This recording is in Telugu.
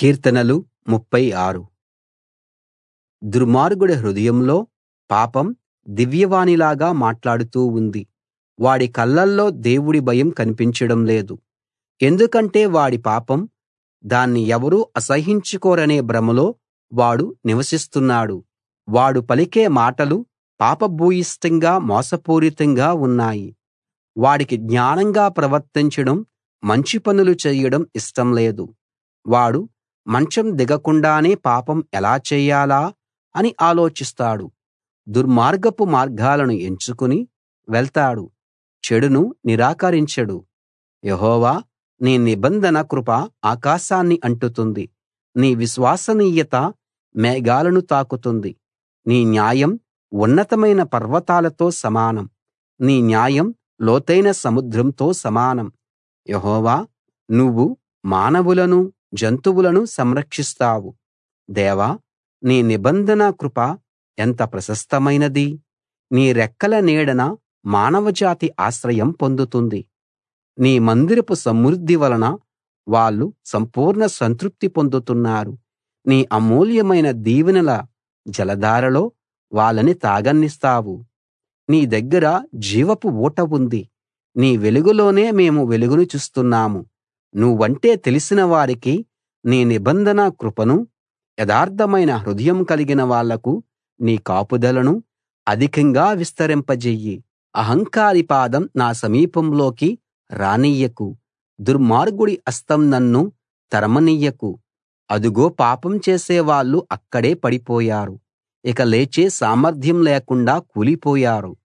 కీర్తనలు 36 దుర్మార్గుడి హృదయంలో పాపం దివ్యవాణిలాగా మాట్లాడుతూ ఉంది వాడి కళ్ళల్లో దేవుడి భయం కనిపించడం లేదు ఎందుకంటే వాడి పాపం దాన్ని ఎవరూ అసహ్యించుకోరనే భ్రమలో వాడు నివసిస్తున్నాడు వాడు పలికే మాటలు పాపభూయిష్టంగా మోసపూరితంగా ఉన్నాయి వాడికి జ్ఞానంగా ప్రవర్తించడం మంచి పనులు చేయడం ఇష్టం లేదు వాడు మంచం దిగకుండానే పాపం ఎలా చేయాలా అని ఆలోచిస్తాడు దుర్మార్గపు మార్గాలను ఎంచుకుని వెళ్తాడు చెడును నిరాకరించడు యెహోవా నీ నిబంధన కృప ఆకాశాన్ని అంటుతుంది నీ విశ్వసనీయత మేఘాలను తాకుతుంది నీ న్యాయం ఉన్నతమైన పర్వతాలతో సమానం నీ న్యాయం లోతైన సముద్రంతో సమానం యెహోవా నువ్వు మానవులను జంతువులను సంరక్షిస్తావు దేవా నీ నిబంధన కృప ఎంత ప్రశస్తమైనది నీ రెక్కల నీడన మానవజాతి ఆశ్రయం పొందుతుంది నీ మందిరపు సమృద్ధి వలన వాళ్ళు సంపూర్ణ సంతృప్తి పొందుతున్నారు నీ అమూల్యమైన దీవెనల జలధారలో వాళ్ళని తాగనిస్తావు నీ దగ్గర జీవపు ఊట ఉంది నీ వెలుగులోనే మేము వెలుగును చూస్తున్నాము నువ్వంటే తెలిసిన వారికి నీ నిబంధన కృపను యథార్థమైన హృదయం కలిగిన వాళ్లకు నీ కాపుదలను అధికంగా విస్తరింపజెయ్యి అహంకారి పాదం నా సమీపంలోకి రానియ్యకు దుర్మార్గుడి హస్తం నన్ను తరమనియ్యకు అదుగో పాపం చేసేవాళ్ళు అక్కడే పడిపోయారు ఇక లేచే సామర్థ్యం లేకుండా కూలిపోయారు